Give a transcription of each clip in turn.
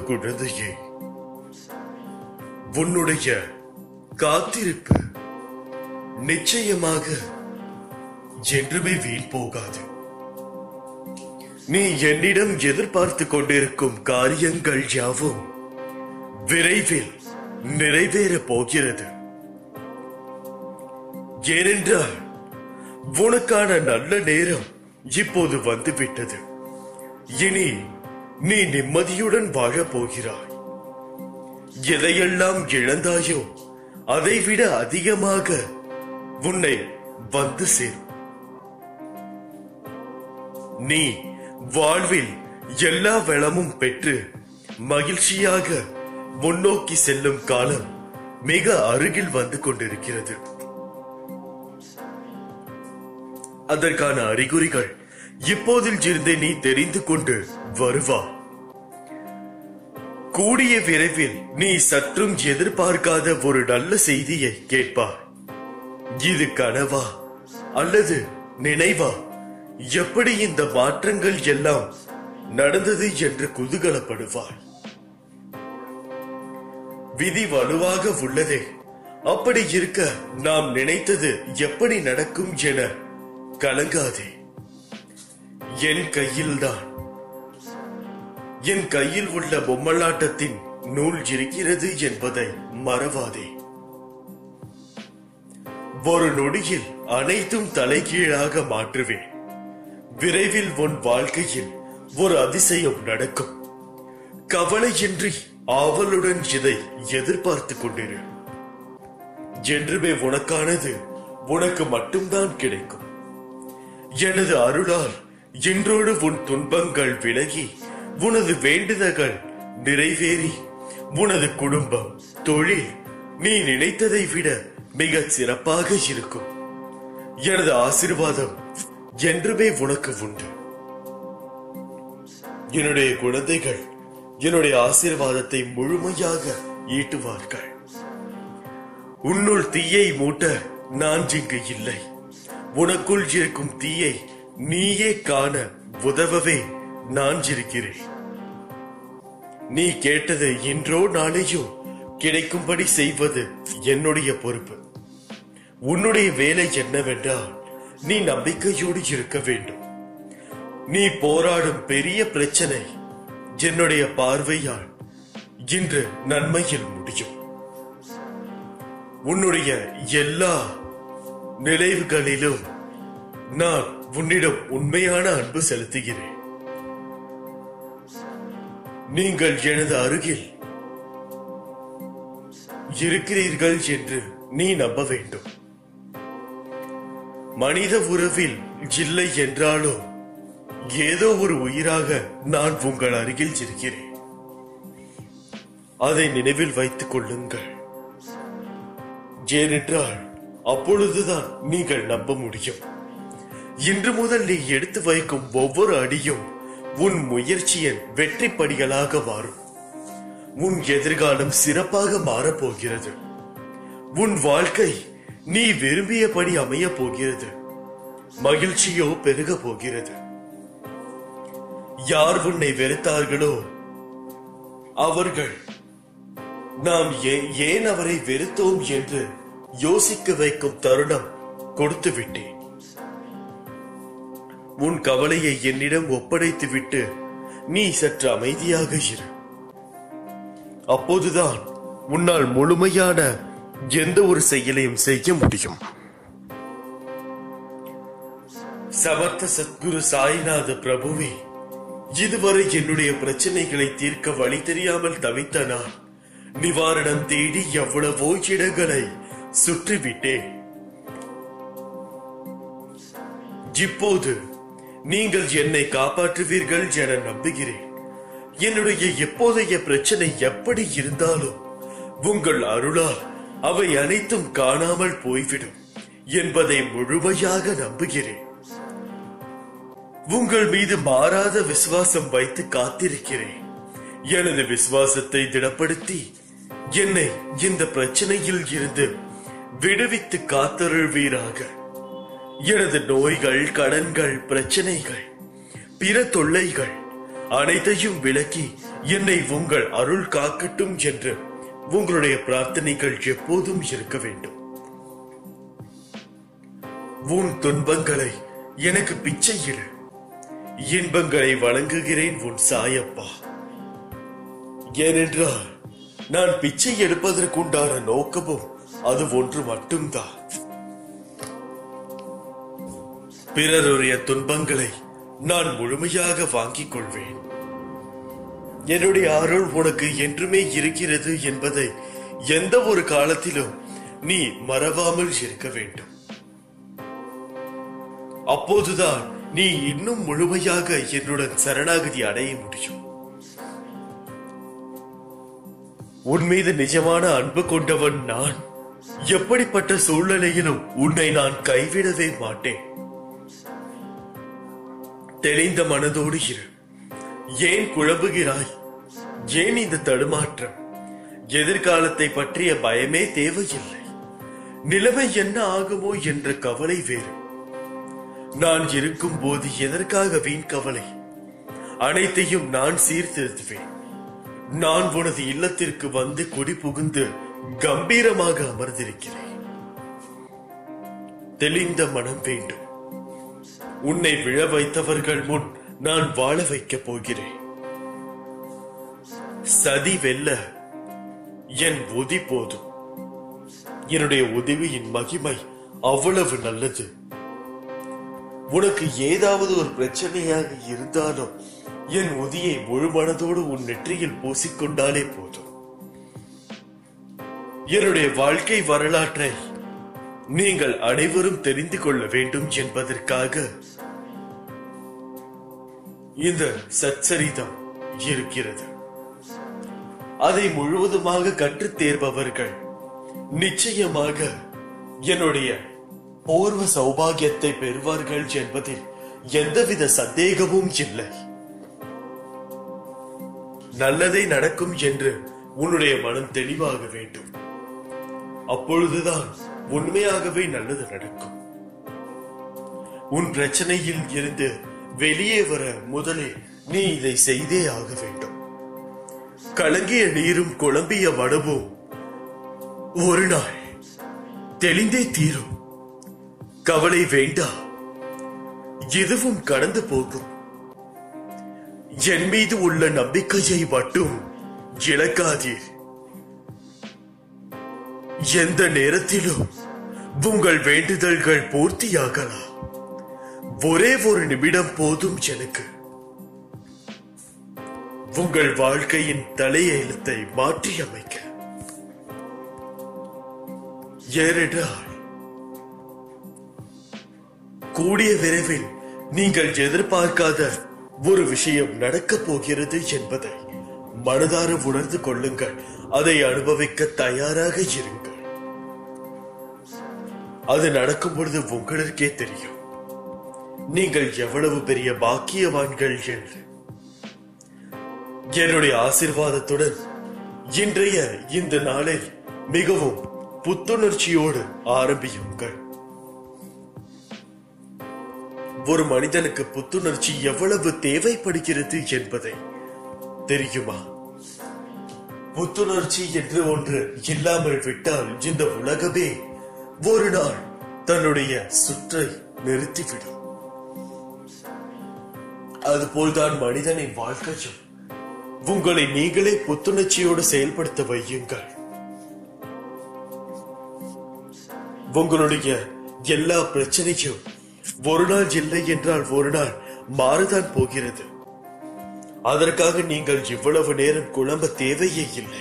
குழந்தையே உன்னுடைய காத்திருப்பு நிச்சயமாக என்றுமே வீண் போகாது நீ என்னிடம் எதிர்பார்த்து கொண்டிருக்கும் காரியங்கள் யாவும் விரைவில் நிறைவேறப் போகிறது ஏனென்றால் உனக்கான நல்ல நேரம் இப்போது வந்துவிட்டது இனி நீ நிம்மதியுடன் வாழப் போகிறாய் எதையெல்லாம் இழந்தாயோ அதைவிட அதிகமாக உன்னை வந்து சேரும் நீ வாழ்வில் எல்லா வளமும் பெற்று மகிழ்ச்சியாக முன்னோக்கி செல்லும் காலம் மிக அருகில் வந்து கொண்டிருக்கிறது அதற்கான அறிகுறிகள் இப்போதில் இருந்தே நீ தெரிந்து கொண்டு வருவா கூடிய விரைவில் நீ சற்றும் எதிர்பார்க்காத ஒரு நல்ல செய்தியை கேட்பாய் இது கனவா அல்லது நினைவா எப்படி இந்த மாற்றங்கள் எல்லாம் நடந்தது என்று குதூகலப்படுவாய் விதி வலுவாக உள்ளதே அப்படி இருக்க நாம் நினைத்தது எப்படி நடக்கும் என கலங்காதே என் கையில்தான் என் கையில் உள்ள பொம்மலாட்டத்தின் நூல் இருக்கிறது என்பதை மறவாதே ஒரு நொடியில் அனைத்தும் தலைகீழாக மாற்றுவேன் விரைவில் உன் வாழ்க்கையில் ஒரு அதிசயம் நடக்கும் கவலையின்றி ஆவலுடன் இதை எதிர்பார்த்து கொண்டிரு என்றுமே உனக்கானது உனக்கு மட்டும்தான் கிடைக்கும் எனது அருளால் இன்றோடு உன் துன்பங்கள் விலகி உனது வேண்டுதல்கள் நிறைவேறி உனது குடும்பம் தொழில் நீ நினைத்ததை விட மிக சிறப்பாக இருக்கும் எனது ஆசிர்வாதம் என்றுமே உனக்கு உண்டு என்னுடைய குழந்தைகள் என்னுடைய ஆசீர்வாதத்தை முழுமையாக ஈட்டுவார்கள் உன்னுள் தீயை மூட்ட நான் இங்கு இல்லை உனக்குள் இருக்கும் தீயை நீயே காண உதவவே நான் இருக்கிறேன் நீ கேட்டது இன்றோ நாளையோ கிடைக்கும்படி செய்வது என்னுடைய பொறுப்பு உன்னுடைய வேலை என்னவென்றால் நீ நம்பிக்கையோடு இருக்க வேண்டும் நீ போராடும் பெரிய பிரச்சனை என்னுடைய பார்வையால் இன்று நன்மையில் முடியும் உன்னுடைய எல்லா நினைவுகளிலும் நான் உன்னிடம் உண்மையான அன்பு செலுத்துகிறேன் நீங்கள் எனது அருகில் இருக்கிறீர்கள் என்று நீ நம்ப வேண்டும் மனித உறவில் இல்லை என்றாலும் ஏதோ ஒரு உயிராக நான் உங்கள் அருகில் இருக்கிறேன் அதை நினைவில் வைத்துக் கொள்ளுங்கள் ஏனென்றால் அப்பொழுதுதான் நீங்கள் நம்ப முடியும் இன்று முதல் நீ எடுத்து வைக்கும் ஒவ்வொரு அடியும் உன் முயற்சியின் வெற்றி படிகளாக மாறும் உன் எதிர்காலம் சிறப்பாக மாறப்போகிறது உன் வாழ்க்கை நீ விரும்பியபடி அமைய போகிறது மகிழ்ச்சியோ பெருக போகிறது யார் உன்னை வெறுத்தார்களோ அவர்கள் நாம் ஏ- ஏன் அவரை வெறுத்தோம் என்று யோசிக்க வைக்கும் தருணம் கொடுத்து விட்டேன் உன் கவலையை என்னிடம் ஒப்படைத்து விட்டு நீ சற்று அமைதியாக இரு அப்போதுதான் உன்னால் முழுமையான எந்த ஒரு செயலையும் செய்ய முடியும் சமர்த்த சத்குரு சாய்நாத பிரபுவே இதுவரை என்னுடைய பிரச்சனைகளை தீர்க்க வழி தெரியாமல் தவித்த நான் நிவாரணம் தேடி எவ்வளவோ இடங்களை சுற்றிவிட்டேன் இப்போது நீங்கள் என்னை காப்பாற்றுவீர்கள் என நம்புகிறேன் என்னுடைய எப்போதைய பிரச்சனை எப்படி இருந்தாலும் உங்கள் அருளால் அவை அனைத்தும் காணாமல் போய்விடும் என்பதை முழுமையாக நம்புகிறேன் உங்கள் மீது மாறாத விசுவாசம் வைத்து காத்திருக்கிறேன் எனது விசுவாசத்தை திடப்படுத்தி என்னை இந்த பிரச்சனையில் இருந்து விடுவித்து காத்தருள்வீராக எனது நோய்கள் கடன்கள் பிரச்சனைகள் பிற தொல்லைகள் அனைத்தையும் விலக்கி என்னை உங்கள் அருள் காக்கட்டும் என்று உங்களுடைய பிரார்த்தனைகள் எப்போதும் இருக்க வேண்டும் உன் துன்பங்களை எனக்கு பிச்சையிடு இன்பங்களை வழங்குகிறேன் உன் சாயப்பா ஏனென்றால் நான் பிச்சை எடுப்பதற்குண்டான நோக்கமும் அது ஒன்று மட்டும்தான் பிறருடைய துன்பங்களை நான் முழுமையாக வாங்கிக் கொள்வேன் என்னுடைய அருள் உனக்கு என்றுமே இருக்கிறது என்பதை எந்த ஒரு காலத்திலும் நீ மறவாமல் இருக்க வேண்டும் அப்போதுதான் நீ இன்னும் முழுமையாக என்னுடன் சரணாகதி அடைய முடியும் உன் மீது நிஜமான அன்பு கொண்டவன் நான் எப்படிப்பட்ட சூழ்நிலையிலும் உன்னை நான் கைவிடவே மாட்டேன் தெளிந்த மனதோடு இரு ஏன் குழம்புகிறாய் ஏன் இந்த தடுமாற்றம் எதிர்காலத்தை பற்றிய பயமே தேவையில்லை நிலைமை என்ன ஆகுமோ என்ற கவலை வேறு நான் இருக்கும் போது எதற்காக வீண் கவலை அனைத்தையும் நான் சீர்திருத்துவேன் நான் உனது இல்லத்திற்கு வந்து குடி புகுந்து கம்பீரமாக அமர்ந்திருக்கிறேன் தெளிந்த மனம் வேண்டும் உன்னை விழ வைத்தவர்கள் முன் நான் வாழ வைக்கப் போகிறேன் சதி வெல்ல என் உதி போதும் என்னுடைய உதவியின் மகிமை அவ்வளவு நல்லது உனக்கு ஏதாவது ஒரு பிரச்சனையாக இருந்தாலும் என் உதியை முழு மனதோடு உன் நெற்றியில் பூசிக்கொண்டாலே போதும் என்னுடைய வாழ்க்கை வரலாற்றை நீங்கள் அனைவரும் தெரிந்து கொள்ள வேண்டும் என்பதற்காக இந்த சச்சரிதம் இருக்கிறது அதை முழுவதுமாக கற்றுத் தேர்பவர்கள் நிச்சயமாக என்னுடைய பூர்வ சௌபாகியத்தை பெறுவார்கள் என்பதில் எந்தவித சந்தேகமும் இல்லை நல்லதே நடக்கும் என்று உன்னுடைய மனம் தெளிவாக வேண்டும் அப்பொழுதுதான் உண்மையாகவே நல்லது நடக்கும் உன் பிரச்சனையில் இருந்து வெளியே வர முதலில் நீ இதை செய்தே ஆக வேண்டும் கலங்கிய நீரும் குழம்பிய மனமும் ஒரு நாள் தெளிந்தே தீரும் கவலை வேண்டாம் எதுவும் கடந்து போகும் என் மீது உள்ள நம்பிக்கையை மட்டும் இழக்காதீர் எந்த நேரத்திலும் உங்கள் வேண்டுதல்கள் பூர்த்தியாகலாம் ஒரே ஒரு நிமிடம் போதும் எனக்கு உங்கள் வாழ்க்கையின் தலையெழுத்தை மாற்றி அமைக்க ஏனென்றால் கூடிய விரைவில் நீங்கள் எதிர்பார்க்காத ஒரு விஷயம் நடக்கப் போகிறது என்பதை மனதார உணர்ந்து கொள்ளுங்கள் அதை அனுபவிக்க தயாராக இருங்கள் அது நடக்கும் பொழுது உங்களுக்கே தெரியும் நீங்கள் எவ்வளவு பெரிய பாக்கியவான்கள் என்று என்னுடைய ஆசிர்வாதத்துடன் இன்றைய இந்த நாளை மிகவும் புத்துணர்ச்சியோடு ஆரம்பியுங்கள் ஒரு மனிதனுக்கு புத்துணர்ச்சி எவ்வளவு தேவைப்படுகிறது என்பதை தெரியுமா புத்துணர்ச்சி என்று ஒன்று இல்லாமல் விட்டால் இந்த உலகமே ஒரு நாள் தன்னுடைய சுற்றை நிறுத்திவிடும் அதுபோல்தான் மனிதனின் வாழ்க்கையும் உங்களை நீங்களே புத்துணர்ச்சியோடு செயல்படுத்த வையுங்கள் உங்களுடைய எல்லா பிரச்சனையும் ஒரு நாள் இல்லை என்றால் ஒரு நாள் மாறுதான் போகிறது அதற்காக நீங்கள் இவ்வளவு நேரம் குழம்ப தேவையே இல்லை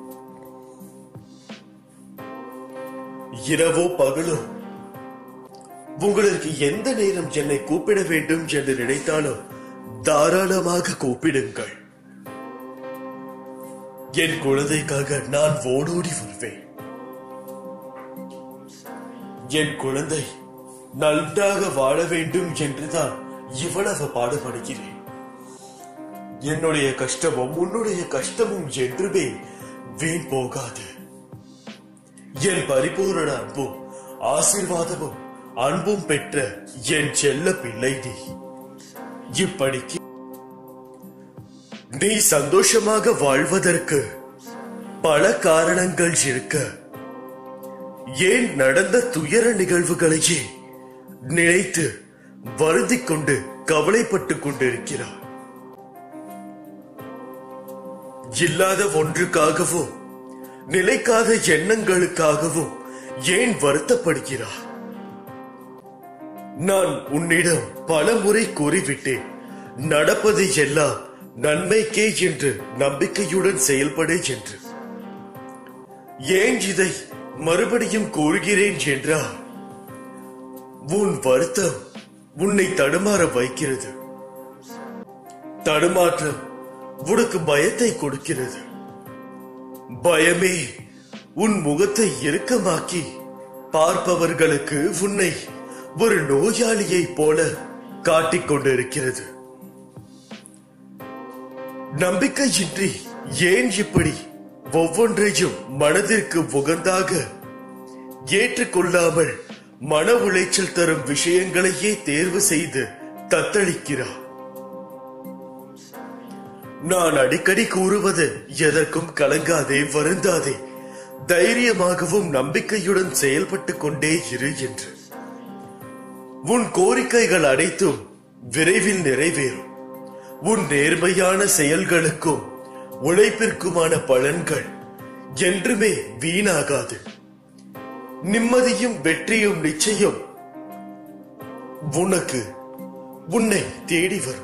இரவோ பகலோ உங்களுக்கு எந்த நேரம் என்னை கூப்பிட வேண்டும் என்று நினைத்தாலும் தாராளமாக கூப்பிடுங்கள் என் குழந்தைக்காக நான் ஓடோடி வருவேன் என் குழந்தை நன்றாக வாழ வேண்டும் என்றுதான் இவ்வளவு பாடுபடுகிறேன் என்னுடைய கஷ்டமும் உன்னுடைய கஷ்டமும் என்றுமே வீண் போகாது என் பரிபூரண அன்பும் ஆசீர்வாதமும் அன்பும் பெற்ற என் செல்ல பிள்ளை நீ இப்படிக்கு நீ சந்தோஷமாக வாழ்வதற்கு பல காரணங்கள் இருக்க ஏன் நடந்த துயர நிகழ்வுகளையே நினைத்து வருந்திக் கொண்டு கவலைப்பட்டுக் கொண்டிருக்கிறார் இல்லாத ஒன்றுக்காகவும் நிலைக்காத எண்ணங்களுக்காகவும் ஏன் வருத்தப்படுகிறார் நான் உன்னிடம் பல முறை கூறிவிட்டேன் நடப்பது எல்லாம் நன்மைக்கே என்று நம்பிக்கையுடன் செயல்படு என்று ஏன் இதை மறுபடியும் கூறுகிறேன் என்றால் உன் வருத்தம் உன்னை தடுமாற வைக்கிறது தடுமாற்றம் உனக்கு பயத்தை கொடுக்கிறது பயமே உன் முகத்தை இறுக்கமாக்கி பார்ப்பவர்களுக்கு உன்னை ஒரு நோயாளியைப் போல காட்டிக் கொண்டிருக்கிறது நம்பிக்கையின்றி ஏன் இப்படி ஒவ்வொன்றையும் மனதிற்கு உகந்தாக ஏற்றுக்கொள்ளாமல் மன உளைச்சல் தரும் விஷயங்களையே தேர்வு செய்து தத்தளிக்கிறார் நான் அடிக்கடி கூறுவது எதற்கும் கலங்காதே வருந்தாதே தைரியமாகவும் நம்பிக்கையுடன் செயல்பட்டுக் கொண்டே இரு என்று உன் கோரிக்கைகள் அனைத்தும் விரைவில் நிறைவேறும் உன் நேர்மையான செயல்களுக்கும் உழைப்பிற்குமான பலன்கள் என்றுமே வீணாகாது நிம்மதியும் வெற்றியும் நிச்சயம் உனக்கு உன்னை தேடி வரும்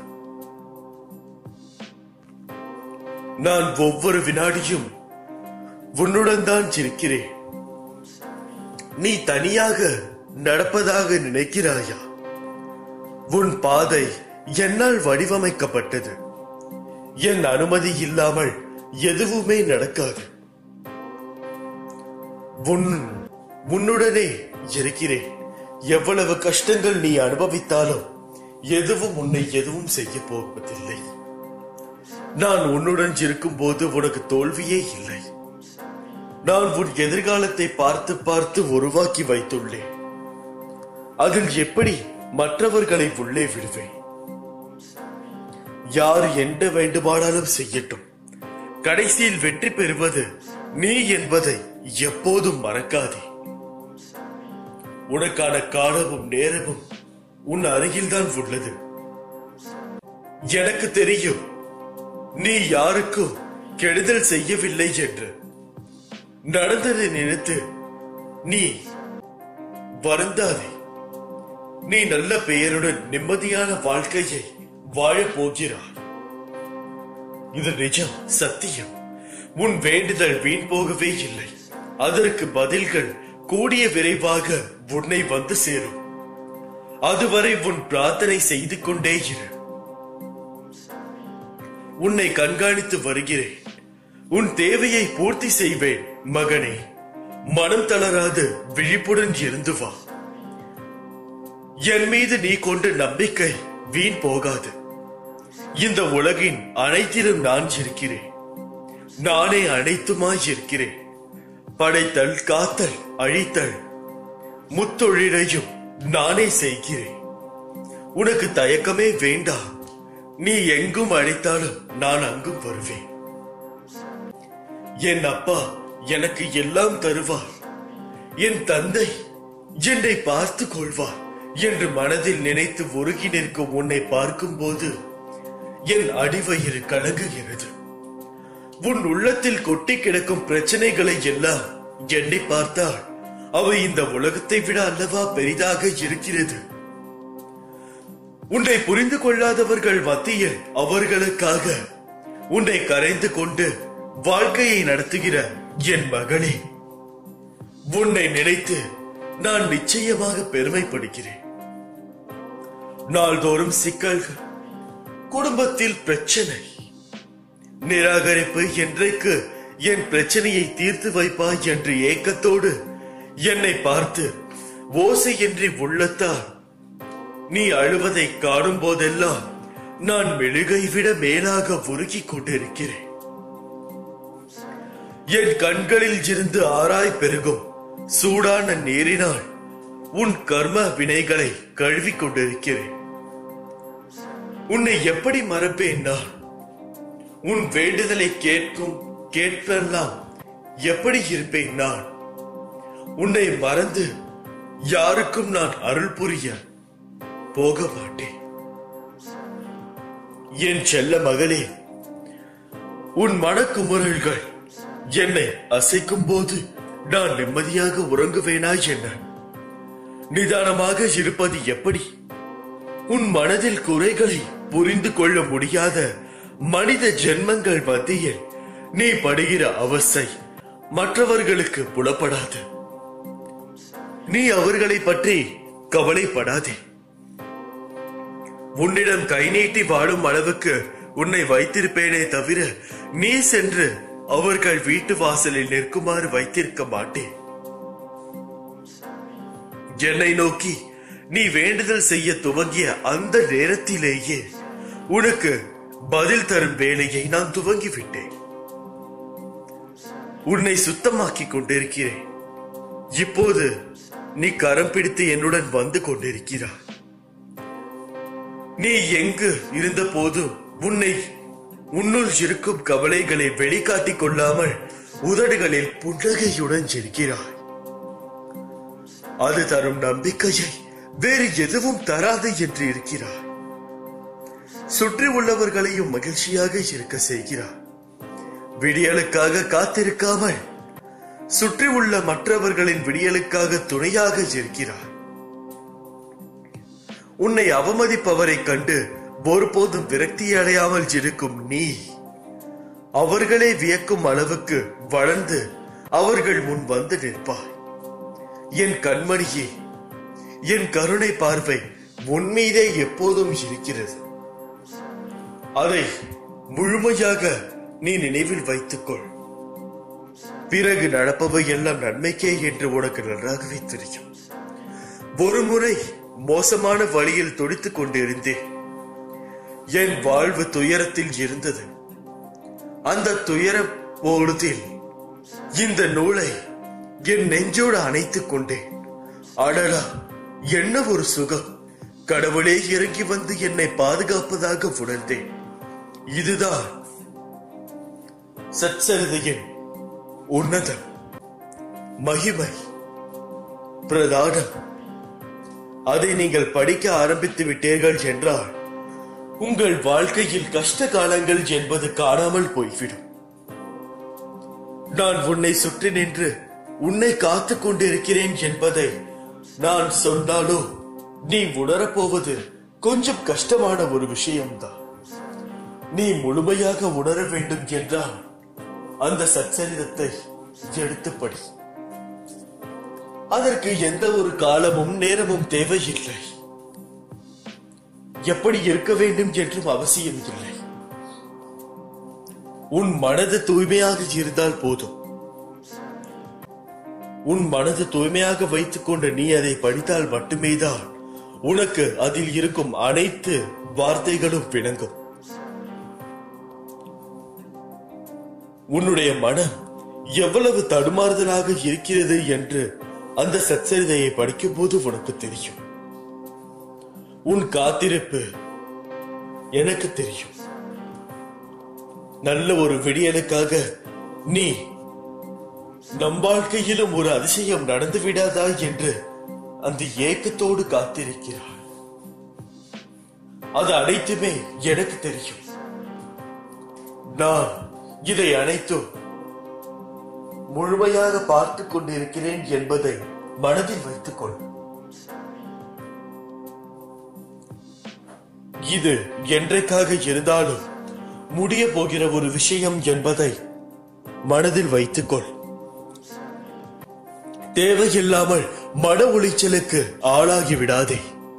நான் ஒவ்வொரு வினாடியும் உன்னுடன் தான் இருக்கிறேன் நீ தனியாக நடப்பதாக நினைக்கிறாயா உன் பாதை என்னால் வடிவமைக்கப்பட்டது என் அனுமதி இல்லாமல் எதுவுமே நடக்காது உன் உன்னுடனே இருக்கிறேன் எவ்வளவு கஷ்டங்கள் நீ அனுபவித்தாலும் எதுவும் உன்னை எதுவும் செய்ய போவதில்லை நான் உன்னுடன் இருக்கும்போது உனக்கு தோல்வியே இல்லை நான் உன் எதிர்காலத்தை பார்த்து பார்த்து உருவாக்கி வைத்துள்ளேன் அதில் எப்படி மற்றவர்களை உள்ளே விடுவேன் யார் என்ன வேண்டுமானாலும் செய்யட்டும் கடைசியில் வெற்றி பெறுவது நீ என்பதை எப்போதும் மறக்காதே உனக்கான காலமும் நேரமும் உன் அருகில்தான் உள்ளது எனக்கு தெரியும் நீ யாருக்கும் கெடுதல் செய்யவில்லை என்று நடந்ததை நினைத்து நீ வருந்தாதே நீ நல்ல பெயருடன் நிம்மதியான வாழ்க்கையை வாழப் போகிறாய் இது நிஜம் சத்தியம் உன் வேண்டுதல் வீண் போகவே இல்லை அதற்கு பதில்கள் கூடிய விரைவாக உன்னை வந்து சேரும் அதுவரை உன் பிரார்த்தனை செய்து கொண்டே இரு உன்னை கண்காணித்து வருகிறேன் உன் தேவையை பூர்த்தி செய்வேன் மகனே மனம் தளராது விழிப்புடன் இருந்து வா என் மீது நீ கொண்ட நம்பிக்கை வீண் போகாது இந்த உலகின் அனைத்திலும் நான் இருக்கிறேன் நானே அனைத்துமாய் இருக்கிறேன் படைத்தல் காத்தல் அழித்தல் முத்தொழிலையும் நானே செய்கிறேன் உனக்கு தயக்கமே வேண்டாம் நீ எங்கும் அழைத்தாலும் நான் அங்கும் வருவேன் என் அப்பா எனக்கு எல்லாம் தருவார் என் தந்தை என்னை பார்த்து கொள்வார் என்று மனதில் நினைத்து உருகி நிற்கும் உன்னை பார்க்கும்போது என் அடிவயிறு கலங்குகிறது உன் உள்ளத்தில் கொட்டி கிடக்கும் பிரச்சனைகளை எல்லாம் எண்ணி பார்த்தால் அவை இந்த உலகத்தை விட அல்லவா பெரிதாக இருக்கிறது உன்னை புரிந்து கொள்ளாதவர்கள் மத்தியில் அவர்களுக்காக உன்னை கரைந்து கொண்டு வாழ்க்கையை நடத்துகிற என் மகளே உன்னை நினைத்து நான் நிச்சயமாக பெருமைப்படுகிறேன் நாள்தோறும் சிக்கல்கள் குடும்பத்தில் பிரச்சனை நிராகரிப்பு என்றைக்கு என் பிரச்சனையை தீர்த்து வைப்பாய் என்று ஏக்கத்தோடு என்னை பார்த்து ஓசையின்றி உள்ளத்தால் நீ அழுவதை காணும் போதெல்லாம் நான் மெழுகை விட மேலாக உருகிக் கொண்டிருக்கிறேன் என் கண்களில் இருந்து ஆராய் பெருகும் சூடான நீரினால் உன் கர்ம வினைகளை கழுவிக் கொண்டிருக்கிறேன் உன்னை எப்படி மறப்பேன் நான் உன் வேண்டுதலை கேட்கும் கேட்பெல்லாம் எப்படி இருப்பேன் நான் உன்னை மறந்து யாருக்கும் நான் அருள் புரிய போக மாட்டேன் என் செல்ல மகளே உன் மனக்குமுறல்கள் என்னை அசைக்கும் போது நான் நிம்மதியாக உறங்குவேனா என்ன நிதானமாக இருப்பது எப்படி உன் மனதில் குறைகளை புரிந்து கொள்ள முடியாத மனித ஜென்மங்கள் மத்தியில் நீ படுகிற அவஸ்தை மற்றவர்களுக்கு புலப்படாது நீ அவர்களை பற்றி கவலைப்படாதே உன்னிடம் கை நீட்டி வாழும் அளவுக்கு உன்னை வைத்திருப்பேனே தவிர நீ சென்று அவர்கள் வீட்டு வாசலில் நிற்குமாறு வைத்திருக்க மாட்டேன் என்னை நோக்கி நீ வேண்டுதல் செய்ய துவங்கிய அந்த நேரத்திலேயே உனக்கு பதில் தரும் வேலையை நான் துவங்கிவிட்டேன் உன்னை சுத்தமாக்கிக் கொண்டிருக்கிறேன் இப்போது நீ கரம் பிடித்து என்னுடன் வந்து கொண்டிருக்கிறாய் நீ எங்கு இருந்த போதும் உன்னை உன்னுள் இருக்கும் கவலைகளை வெளிக்காட்டிக் கொள்ளாமல் உதடுகளில் புன்னகையுடன் இருக்கிறாய் அது தரும் நம்பிக்கையை வேறு எதுவும் தராது என்று இருக்கிறாய் சுற்றி உள்ளவர்களையும் மகிழ்ச்சியாக இருக்க செய்கிறார் விடியலுக்காக காத்திருக்காமல் சுற்றி உள்ள மற்றவர்களின் விடியலுக்காக துணையாக இருக்கிறார் உன்னை அவமதிப்பவரை கண்டு ஒருபோதும் விரக்தி அடையாமல் இருக்கும் நீ அவர்களே வியக்கும் அளவுக்கு வளர்ந்து அவர்கள் முன் வந்து நிற்பாய் என் கண்மணியே என் கருணை பார்வை உன் மீதே எப்போதும் இருக்கிறது அதை முழுமையாக நீ நினைவில் வைத்துக்கொள் பிறகு நடப்பவை எல்லாம் நன்மைக்கே என்று உனக்கு நன்றாகவே தெரியும் ஒரு முறை மோசமான வழியில் துடித்துக் கொண்டிருந்தேன் என் வாழ்வு துயரத்தில் இருந்தது அந்த துயர பொழுதில் இந்த நூலை என் நெஞ்சோடு அணைத்துக் கொண்டேன் அடடா என்ன ஒரு சுகம் கடவுளே இறங்கி வந்து என்னை பாதுகாப்பதாக உணர்ந்தேன் இதுதான் சச்சரிதையின் உன்னதம் மகிமை பிரதானம் அதை நீங்கள் படிக்க ஆரம்பித்து விட்டீர்கள் என்றால் உங்கள் வாழ்க்கையில் கஷ்ட காலங்கள் என்பது காணாமல் போய்விடும் நான் உன்னை சுற்றி நின்று உன்னை காத்துக் கொண்டிருக்கிறேன் என்பதை நான் சொன்னாலோ நீ உணரப்போவது கொஞ்சம் கஷ்டமான ஒரு விஷயம்தான் நீ முழுமையாக உணர வேண்டும் என்றால் அந்த சச்சரிதத்தை எடுத்து படி அதற்கு எந்த ஒரு காலமும் நேரமும் தேவையில்லை எப்படி இருக்க வேண்டும் என்றும் அவசியம் இல்லை உன் மனது தூய்மையாக இருந்தால் போதும் உன் மனது தூய்மையாக வைத்துக் கொண்டு நீ அதை படித்தால் மட்டுமேதான் உனக்கு அதில் இருக்கும் அனைத்து வார்த்தைகளும் விளங்கும் உன்னுடைய மனம் எவ்வளவு தடுமாறுதலாக இருக்கிறது என்று அந்த சச்சரிதையை படிக்கும் போது உனக்கு தெரியும் உன் காத்திருப்பு எனக்கு தெரியும் நல்ல ஒரு விடியலுக்காக நீ நம் வாழ்க்கையிலும் ஒரு அதிசயம் நடந்து விடாதா என்று அந்த ஏக்கத்தோடு காத்திருக்கிறார் அது அனைத்துமே எனக்கு தெரியும் நான் இதை அனைத்தும் முழுமையாக பார்த்துக் கொண்டிருக்கிறேன் என்பதை மனதில் வைத்துக் கொள் இது என்றைக்காக இருந்தாலும் முடிய போகிற ஒரு விஷயம் என்பதை மனதில் வைத்துக்கொள் தேவையில்லாமல் மன உளைச்சலுக்கு ஆளாகி விடாதே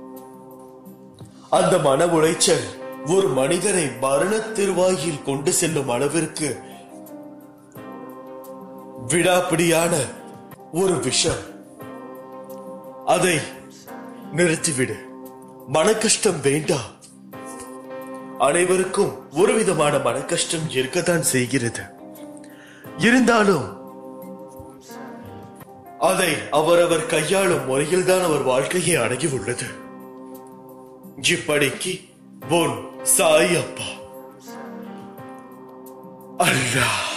அந்த மன உளைச்சல் ஒரு மனிதனை மரண திருவாயில் கொண்டு செல்லும் அளவிற்கு விடாப்பிடியான ஒரு விஷம் அதை நிறுத்திவிடு மன கஷ்டம் வேண்டாம் அனைவருக்கும் ஒரு விதமான மன கஷ்டம் இருக்கத்தான் செய்கிறது இருந்தாலும் அதை அவரவர் கையாளும் முறையில்தான் அவர் வாழ்க்கையை அடங்கி உள்ளது இப்படிக்கு பொன் சாய் அப்பா அல்லாஹ்